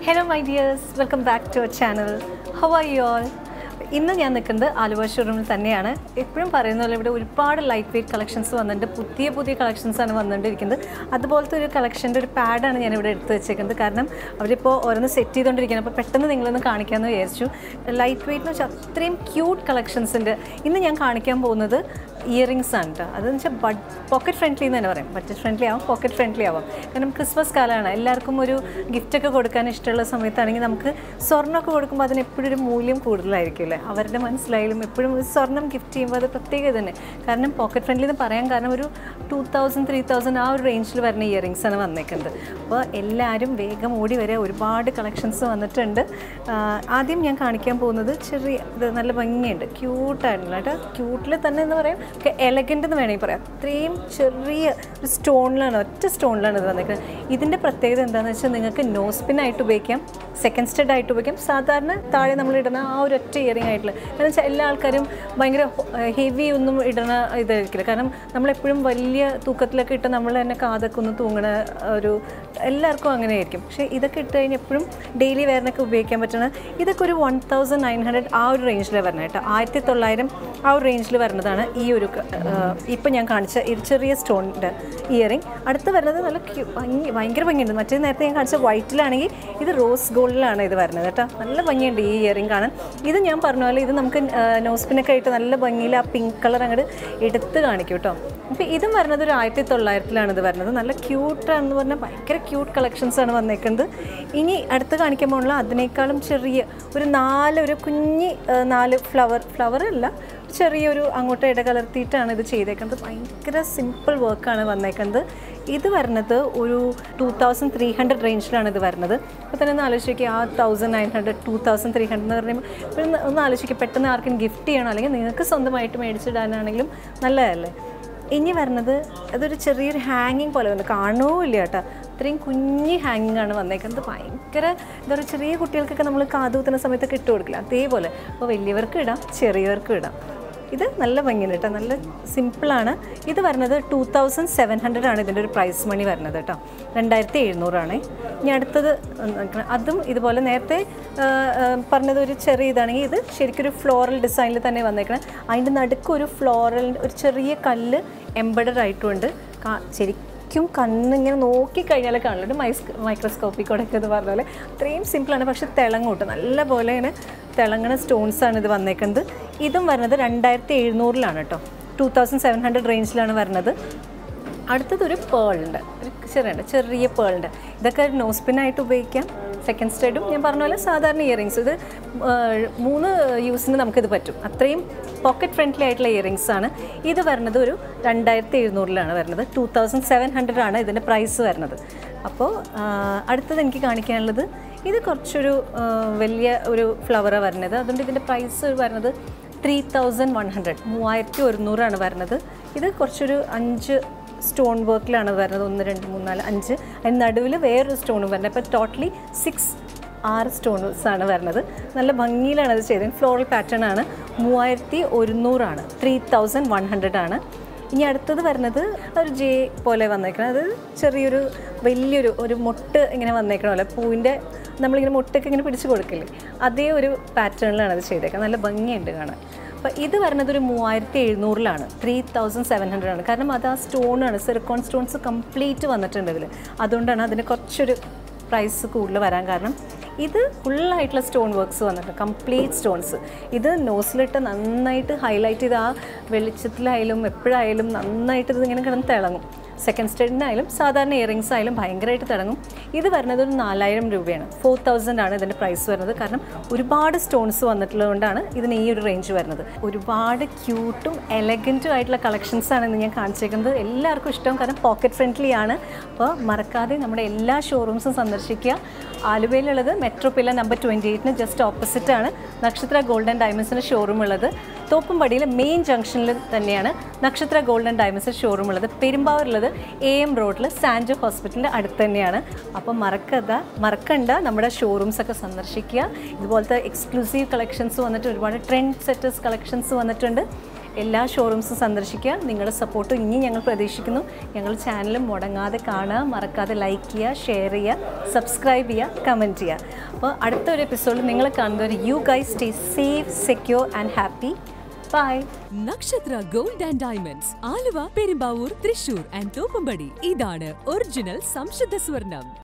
Hello my dears welcome back to our channel how are you all ഇന്ന് ഞാൻ നിൽക്കുന്നത് ആലുവ ഷോറൂമിൽ തന്നെയാണ് എപ്പോഴും പറയുന്ന പോലെ ഇവിടെ ഒരുപാട് ലൈറ്റ് വെയ്റ്റ് കളക്ഷൻസ് വന്നിട്ടുണ്ട് പുതിയ പുതിയ കളക്ഷൻസ് ആണ് വന്നുകൊണ്ടിരിക്കുന്നത് അതുപോലത്തെ ഒരു കളക്ഷൻ്റെ ഒരു പാഡാണ് ഞാൻ ഇവിടെ എടുത്ത് വെച്ചേക്കുന്നത് കാരണം അവരിപ്പോൾ ഓരോന്ന് സെറ്റ് ചെയ്തുകൊണ്ടിരിക്കുകയാണ് അപ്പോൾ പെട്ടെന്ന് നിങ്ങളൊന്ന് കാണിക്കാമെന്ന് വിചാരിച്ചു ലൈറ്റ് വെയ്റ്റ് എന്ന് വെച്ചാൽ അത്രയും ക്യൂട്ട് കളക്ഷൻസ് ഉണ്ട് ഇന്ന് ഞാൻ കാണിക്കാൻ പോകുന്നത് ഇയറിങ്സ് ആണ് കേട്ടോ അതെന്ന് വെച്ചാൽ ബഡ് പോക്കറ്റ് ഫ്രണ്ട്ലി എന്ന് തന്നെ പറയാം ബഡ്ജറ്റ് ഫ്രണ്ട്ലി ആവും പോക്കറ്റ് ഫ്രണ്ട്ലി ആവാം കാരണം ക്രിസ്മസ് കാലമാണ് എല്ലാവർക്കും ഒരു ഗിഫ്റ്റൊക്കെ കൊടുക്കാൻ ഇഷ്ടമുള്ള സമയത്താണെങ്കിൽ നമുക്ക് സ്വർണ്ണമൊക്കെ കൊടുക്കുമ്പോൾ അതിന് എപ്പോഴും ഒരു മൂല്യം കൂടുതലായിരിക്കും അല്ലേ അവരുടെ മനസ്സിലായാലും എപ്പോഴും ഒരു സ്വർണ്ണം ഗിഫ്റ്റ് ചെയ്യുമ്പോൾ അത് പ്രത്യേകത തന്നെ കാരണം പോക്കറ്റ് ഫ്രണ്ട്ലി എന്ന് പറയാൻ കാരണം ഒരു ടു തൗസൻഡ് ത്രീ തൗസൻഡ് ആ ഒരു റേഞ്ചിൽ വരുന്ന ഇയറിങ്സ് ആണ് വന്നേക്കുന്നത് അപ്പോൾ എല്ലാവരും വേഗം ഓടി വരെ ഒരുപാട് കളക്ഷൻസ് വന്നിട്ടുണ്ട് ആ, ആദ്യം ഞാൻ കാണിക്കാൻ പോകുന്നത് ചെറിയ ഇത് നല്ല ഭംഗിയുണ്ട് ക്യൂട്ടായിട്ടുള്ള കേട്ടോ ക്യൂട്ടിൽ തന്നെ എന്ന് പറയാം ഒക്കെ എലഗൻ്റ് എന്ന് വേണമെങ്കിൽ പറയാം അത്രയും ചെറിയ ഒരു സ്റ്റോണിലാണ് ഒറ്റ സ്റ്റോണിലാണ് ഇത് വന്നിരിക്കുന്നത് ഇതിൻ്റെ പ്രത്യേകത എന്താണെന്ന് വെച്ചാൽ നിങ്ങൾക്ക് നോസ്പിൻ ആയിട്ട് ഉപയോഗിക്കാം സെക്കൻഡ് സ്റ്റഡ് ആയിട്ട് ഉപയോഗിക്കാം സാധാരണ താഴെ നമ്മൾ ഇടുന്ന ആ ഒരു ഒറ്റ ഇയറിംഗ് ആയിട്ടുള്ള കാരണം വെച്ചാൽ എല്ലാ ആൾക്കാരും ഭയങ്കര ഹെവി ഒന്നും ഇടുന്ന ഇതായിരിക്കില്ല കാരണം നമ്മളെപ്പോഴും വലിയ തൂക്കത്തിലൊക്കെ ഇട്ട് നമ്മൾ തന്നെ കാതൊക്കെ ഒന്ന് തൂങ്ങണ ഒരു എല്ലാവർക്കും അങ്ങനെ ആയിരിക്കും പക്ഷേ ഇതൊക്കെ ഇട്ട് കഴിഞ്ഞാൽ എപ്പോഴും ഡെയിലി വെയറിനൊക്കെ ഉപയോഗിക്കാൻ പറ്റുന്ന ഇതൊക്കെ ഒരു വൺ തൗസൻഡ് നയൻ ഹൺഡ്രഡ് ആ ഒരു റേഞ്ചിൽ വരുന്നത് കേട്ടോ ആയിരത്തി തൊള്ളായിരം ആ ഒരു റേഞ്ചിൽ വരുന്നതാണ് ഈ ഒരു ഇപ്പം ഞാൻ കാണിച്ച ഈ ചെറിയ സ്റ്റോണിൻ്റെ ഇയറിംഗ് അടുത്ത് വരുന്നത് നല്ല ക്യൂ ഭംഗി ഭയങ്കര ഭംഗിയുണ്ട് മറ്റേ നേരത്തെ ഞാൻ കാണിച്ച വൈറ്റിലാണെങ്കിൽ ഇത് റോസ് ഗോൾഡിലാണ് ഇത് വരുന്നത് കേട്ടോ നല്ല ഭംഗിയുണ്ട് ഈ ഇയറിംഗ് കാണാൻ ഇത് ഞാൻ പറഞ്ഞ പോലെ ഇത് നമുക്ക് നോസ്പിനൊക്കെ ആയിട്ട് നല്ല ഭംഗിയിൽ ആ പിങ്ക് കളർ അങ്ങോട്ട് എടുത്ത് കാണിക്കും കേട്ടോ അപ്പോൾ ഇതും വരുന്നത് ഒരു ആയിരത്തി തൊള്ളായിരത്തിലാണ് ഇത് വരുന്നത് നല്ല ക്യൂട്ടാണെന്ന് പറഞ്ഞാൽ ഭയങ്കര ക്യൂട്ട് കളക്ഷൻസ് ആണ് വന്നേക്കുന്നത് ഇനി അടുത്ത് കാണിക്കാൻ പോകുന്ന അതിനേക്കാളും ചെറിയ ഒരു നാല് ഒരു കുഞ്ഞി ആ, നാല് ഫ്ലവർ ഫ്ലവർ അല്ല ചെറിയൊരു അങ്ങോട്ട് ഇടകലർത്തിയിട്ടാണ് ഇത് ചെയ്തേക്കുന്നത് ഭയങ്കര സിമ്പിൾ വർക്കാണ് വന്നേക്കുന്നത് ഇത് വരുന്നത് ഒരു ടു തൗസൻഡ് ത്രീ ഹൺഡ്രഡ് റേഞ്ചിലാണ് ഇത് വരുന്നത് അപ്പോൾ തന്നെ ഒന്ന് ആലോചിക്കുക ആ thousand nine hundred two thousand three hundred എന്ന് പറയുമ്പോൾ ഇപ്പോൾ ഒന്ന് ഒന്ന് ആലോചിക്കുക പെട്ടെന്ന് ആർക്കും ഗിഫ്റ്റ് ചെയ്യണം അല്ലെങ്കിൽ നിങ്ങൾക്ക് സ്വന്തമായിട്ട് മേടിച്ചിടാനാണെങ്കിലും നല്ലതല്ലേ ഇനി വരുന്നത് അതൊരു ചെറിയൊരു ഹാങ്ങിങ് പോലെ വന്നു കാണുമില്ല കേട്ടോ ഇത്രയും കുഞ്ഞ് ഹാങ്ങിങ് ആണ് വന്നേക്കുന്നത് ഭയങ്കര എന്താ പറയുക ചെറിയ കുട്ടികൾക്കൊക്കെ നമ്മൾ കാതുകുത്തുന്ന സമയത്തൊക്കെ ഇട്ട് കൊടുക്കില്ല അതേപോലെ അപ്പോൾ വലിയവർക്കും ഇടാം ചെറിയവർക്കും ഇടാം ഇത് നല്ല ഭംഗിയുണ്ട് കേട്ടോ നല്ല സിമ്പിളാണ് ഇത് വരുന്നത് ടു തൗസൻഡ് സെവൻ ഹൺഡ്രഡ് ആണ് ഇതിൻ്റെ ഒരു പ്രൈസ് മണി വരുന്നത് കേട്ടോ രണ്ടായിരത്തി എഴുന്നൂറാണ് ഇനി അടുത്തത് നോക്കണം. അതും ഇതുപോലെ നേരത്തെ ആ, ആ, പറഞ്ഞത് ഒരു ചെറിയ ഇതാണെങ്കിൽ ഇത് ശരിക്കും ഒരു ഫ്ലോറൽ ഡിസൈനിൽ തന്നെ വന്നേക്കണം അതിൻ്റെ നടുക്ക് ഒരു ഫ്ലോറൽ ഒരു ചെറിയ കല്ല് എംബഡഡ് ആയിട്ടുമുണ്ട് കാ- ശരിക്കും കണ്ണിങ്ങനെ നോക്കിക്കഴിഞ്ഞാൽ കാണില്ല ഒരു മൈസ് മൈക്രോസ്കോപ്പിക് കൂടെയൊക്കെ ഇത് പറഞ്ഞ പോലെ അത്രയും സിമ്പിളാണ് പക്ഷെ തിളങ്ങൂട്ട് നല്ല പോലെ ഇങ്ങനെ തിളങ്ങണ സ്റ്റോൺസ് ആണ് ഇത് വന്നേക്കുന്നത് ഇതും വരുന്നത് രണ്ടായിരത്തി എഴുന്നൂറിലാണ് കേട്ടോ ടു തൗസൻഡ് സെവൻ ഹൺഡ്രഡ് റേഞ്ചിലാണ് വരുന്നത് അടുത്തതൊരു പേളുണ്ട് ഒരു ചെറിയുണ്ട് ചെറിയ പേളുണ്ട് ഇതൊക്കെ നോസ്പിനായിട്ട് ഉപയോഗിക്കാം സെക്കൻഡ് സ്റ്റഡും ഞാൻ പറഞ്ഞ പോലെ സാധാരണ ഇയറിങ്സ് ഇത് ആ, മൂന്ന് യൂസിന് നമുക്കിത് പറ്റും അത്രയും പോക്കറ്റ് ഫ്രണ്ട്ലി ആയിട്ടുള്ള ഇയറിങ്സ് ആണ് ഇത് വരുന്നത് ഒരു രണ്ടായിരത്തി എഴുന്നൂറിലാണ് വരുന്നത് ടു തൗസൻഡ് സെവൻ ഹൺഡ്രഡ് ആണ് ഇതിൻ്റെ പ്രൈസ് വരുന്നത് അപ്പോൾ ആ, അടുത്തത് എനിക്ക് കാണിക്കാനുള്ളത് ഇത് കുറച്ചൊരു ആ, വലിയ ഒരു ഫ്ലവറാണ് വരുന്നത് അതുകൊണ്ട് ഇതിൻ്റെ പ്രൈസ് വരുന്നത് ത്രീ തൗസൻഡ് വൺ ഹൺഡ്രഡ് മൂവായിരത്തി ഒരുന്നൂറാണ് വരുന്നത് ഇത് കുറച്ചൊരു അഞ്ച് സ്റ്റോൺ വർക്കിലാണ് വരുന്നത് ഒന്ന് രണ്ട് മൂന്ന് നാല് അഞ്ച് അതിന് നടുവിൽ വേറൊരു സ്റ്റോണും വരുന്നത് അപ്പോൾ ടോട്ടലി സിക്സ് ആറ് സ്റ്റോൺസ് ആണ് വരുന്നത് നല്ല ഭംഗിയിലാണ് അത് ചെയ്തത് ഫ്ലോറൽ പാറ്റേൺ ആണ് മൂവായിരത്തി ഒരുന്നൂറാണ് ത്രീ തൗസൻഡ് വൺ ഹൺഡ്രഡ് ആണ് ഇനി അടുത്തത് വരുന്നത് ഒരു ജെ പോലെ വന്നേക്കണം അത് ചെറിയൊരു വലിയൊരു ഒരു മൊട്ട് ഇങ്ങനെ വന്നേക്കണ പോലെ പൂവിൻ്റെ നമ്മളിങ്ങനെ മൊട്ടൊക്കെ ഇങ്ങനെ പിടിച്ച് കൊടുക്കില്ലേ അതേ ഒരു പാറ്റേണിലാണ് അത് ചെയ്തേക്കുന്നത് നല്ല ഭംഗിയുണ്ട് കാണാൻ അപ്പോൾ ഇത് വരുന്നത് ഒരു മൂവായിരത്തി എഴുന്നൂറിലാണ് ത്രീ തൗസൻഡ് സെവൻ ഹൺഡ്രഡ് ആണ് കാരണം അത് ആ സ്റ്റോണാണ് സിർക്കോൺ സ്റ്റോൺസ് കംപ്ലീറ്റ് വന്നിട്ടുണ്ട് ഇതിൽ അതുകൊണ്ടാണ് അതിന് കുറച്ചൊരു പ്രൈസ് കൂടുതൽ വരാൻ കാരണം ഇത് ഫുള്ളായിട്ടുള്ള സ്റ്റോൺ വർക്ക്സ് വന്നിട്ടുണ്ട് കംപ്ലീറ്റ് സ്റ്റോൺസ് ഇത് നോസിലിട്ട് നന്നായിട്ട് ഹൈലൈറ്റ് ചെയ്ത് ആ വെളിച്ചത്തിലായാലും എപ്പോഴായാലും നന്നായിട്ട് ഇതിങ്ങനെ കിടന്ന് തിളങ്ങും സെക്കൻഡ് സ്റ്റഡിനായാലും സാധാരണ ഇയറിങ്സ് ആയാലും ഭയങ്കരമായിട്ട് തിളങ്ങും ഇത് വരുന്നത് ഒരു നാലായിരം രൂപയാണ് ഫോർ തൗസൻഡ് ആണ് ഇതിൻ്റെ പ്രൈസ് വരുന്നത് കാരണം ഒരുപാട് സ്റ്റോൺസ് വന്നിട്ടുള്ളതുകൊണ്ടാണ് ഇതിന് ഈ ഒരു റേഞ്ച് വരുന്നത് ഒരുപാട് ക്യൂട്ടും എലഗൻറ്റും ആയിട്ടുള്ള കളക്ഷൻസ് ആണ് ഇന്ന് ഞാൻ കാണിച്ചേക്കുന്നത് എല്ലാവർക്കും ഇഷ്ടം കാരണം പോക്കറ്റ് ഫ്രണ്ട്ലി ആണ് അപ്പോൾ മറക്കാതെ നമ്മുടെ എല്ലാ ഷോറൂംസും സന്ദർശിക്കുക ആലുവയിലുള്ളത് മെട്രോ പില്ല നമ്പർ ട്വൻറ്റി എയ്റ്റിന് ജസ്റ്റ് ഓപ്പോസിറ്റ് ആണ് നക്ഷത്ര ഗോൾഡൻ ഡയമണ്ട്സിൻ്റെ ഷോറൂം ഉള്ളത് തോപ്പുംപടിയിലെ മെയിൻ ജംഗ്ഷനിൽ തന്നെയാണ് നക്ഷത്ര ഗോൾഡൻ ഡയമണ്ട്സ് ഷോറൂം ഉള്ളത് പെരുമ്പാവൂരുള്ളത് എ എം റോഡിൽ സാൻജോ ഹോസ്പിറ്റലിൻ്റെ അടുത്ത് തന്നെയാണ് അപ്പോൾ മറക്കത മറക്കണ്ട നമ്മുടെ ഷോറൂംസ് ഒക്കെ സന്ദർശിക്കുക ഇതുപോലത്തെ എക്സ്ക്ലൂസീവ് കളക്ഷൻസ് വന്നിട്ട് ഒരുപാട് ട്രെൻഡ് സെറ്റേഴ്സ് കളക്ഷൻസ് വന്നിട്ടുണ്ട് എല്ലാ ഷോറൂംസും സന്ദർശിക്കുക നിങ്ങളുടെ സപ്പോർട്ട് ഇനി ഞങ്ങൾ പ്രതീക്ഷിക്കുന്നു ഞങ്ങൾ ചാനൽ മുടങ്ങാതെ കാണുക മറക്കാതെ ലൈക്ക് ചെയ്യുക ഷെയർ ചെയ്യുക സബ്സ്ക്രൈബ് ചെയ്യുക കമൻറ്റ് ചെയ്യുക അപ്പോൾ അടുത്തൊരു എപ്പിസോഡിൽ നിങ്ങൾ കാണുന്നവർ you guys stay safe secure and happy bye Nakshatra gold and diamonds Aluva Perumbavoor Thrissur and Thoppumpady ഇതാണ് ഒറിജിനൽ സംശുദ്ധ സ്വർണം